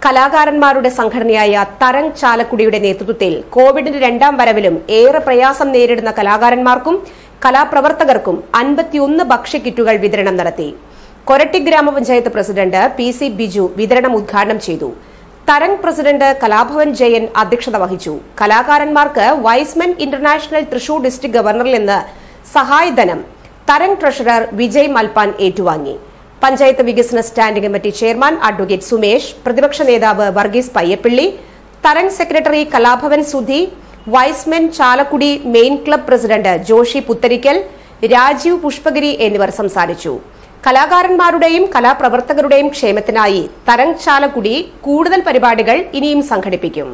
കലാകാരന്മാരുടെ സംഘടനയായ തരംഗ് ചാലക്കുടിയുടെ നേതൃത്വത്തിൽ കോവിഡിന്റെ രണ്ടാം വരവിലും ഏറെ പ്രയാസം നേരിടുന്ന കലാകാരന്മാർക്കും കലാപ്രവർത്തകർക്കും അൻപത്തിയൊന്ന് ഭക്ഷ്യക്കിറ്റുകൾ വിതരണം നടത്തി കൊരട്ടി ഗ്രാമപഞ്ചായത്ത് പ്രസിഡന്റ് പി സി ബിജു വിതരണം ഉദ്ഘാടനം ചെയ്തു തരംഗ് പ്രസിഡന്റ് കലാഭവൻ ജയൻ അധ്യക്ഷത വഹിച്ചു കലാകാരന്മാർക്ക് വൈസ്മെൻ ഇന്റർനാഷണൽ തൃശൂർ ഡിസ്ട്രിക്ട് ഗവർണറിൽ നിന്ന് സഹായധനം തരംഗ് ട്രഷറർ വിജയ് മൽപ്പാൻ ഏറ്റുവാങ്ങി പഞ്ചായത്ത് വികസന standing committee chairman advocate Sumesh പ്രതിപക്ഷ നേതാവ് Varghese Payyappilly Tarang secretary Kalabhavan Sudhi Y's Men Chalakudy main club president Joshi Puthurikkal Rajeev Pushpagiri എന്നിവർ സംസാരിച്ചു കലാകാരന്മാരുടെയും കലാപ്രവർത്തകരുടെയും ക്ഷേമത്തിനായി തരംഗ് ചാലക്കുടി കൂടുതൽ പരിപാടികൾ ഇനിയും സംഘടിപ്പിക്കും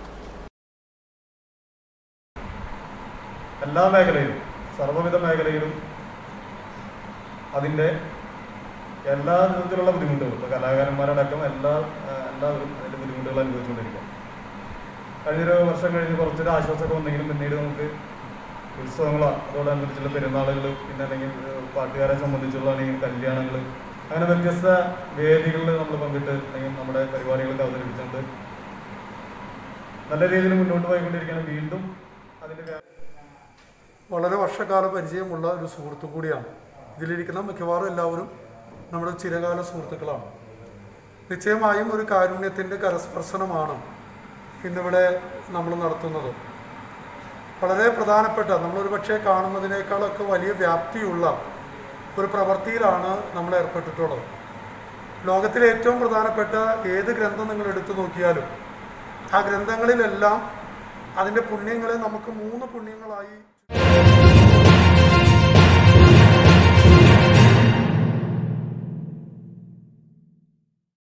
എല്ലാ മേഖലയിലും സർവ്വവിധ മേഖലയിലും അതിൻ്റെ എല്ലാ വിധത്തിലുള്ള ബുദ്ധിമുട്ടുകളും ഇപ്പോൾ കലാകാരന്മാരടക്കം എല്ലാ ആ, എല്ലാവരും അതിൻ്റെ ബുദ്ധിമുട്ടുകൾ അനുഭവിച്ചുകൊണ്ടിരിക്കുക കഴിഞ്ഞൊരു വർഷം കഴിഞ്ഞ് കുറച്ചൊരു ആശ്വാസമൊക്കെ വന്നെങ്കിലും പിന്നീട് നമുക്ക് ഉത്സവങ്ങളോ അതോടനുബന്ധിച്ചുള്ള പെരുന്നാളുകൾ പിന്നെ അല്ലെങ്കിൽ ഏഹ്, പാട്ടുകാരെ സംബന്ധിച്ചുള്ള അല്ലെങ്കിൽ കല്യാണങ്ങൾ അങ്ങനെ വ്യത്യസ്ത വേദികളിൽ നമ്മൾ പങ്കിട്ട് അല്ലെങ്കിൽ നമ്മുടെ പരിപാടികളൊക്കെ അവതരിപ്പിച്ചുകൊണ്ട് നല്ല രീതിയിൽ മുന്നോട്ട് പോയിക്കൊണ്ടിരിക്കുകയാണ് വീണ്ടും അതിൻ്റെ വ്യാ- വളരെ വർഷക്കാല പരിചയമുള്ള ഒരു സുഹൃത്തു കൂടിയാണ് ഇതിലിരിക്കുന്ന മിക്കവാറും എല്ലാവരും നമ്മുടെ ചിരകാല സുഹൃത്തുക്കളാണ് നിശ്ചയമായും ഒരു കാരുണ്യത്തിൻ്റെ കരസ്പർശനമാണ് ഇന്നിവിടെ നമ്മൾ നടത്തുന്നത് വളരെ പ്രധാനപ്പെട്ട നമ്മളൊരു പക്ഷേ കാണുന്നതിനേക്കാളൊക്കെ വലിയ വ്യാപ്തിയുള്ള ഒരു പ്രവൃത്തിയിലാണ് നമ്മൾ ഏർപ്പെട്ടിട്ടുള്ളത് ലോകത്തിലെ ഏറ്റവും പ്രധാനപ്പെട്ട ഏത് ഗ്രന്ഥം നിങ്ങൾ എടുത്തു നോക്കിയാലും ആ ഗ്രന്ഥങ്ങളിലെല്ലാം അതിൻ്റെ പുണ്യങ്ങളെ നമുക്ക് മൂന്ന് പുണ്യങ്ങളായി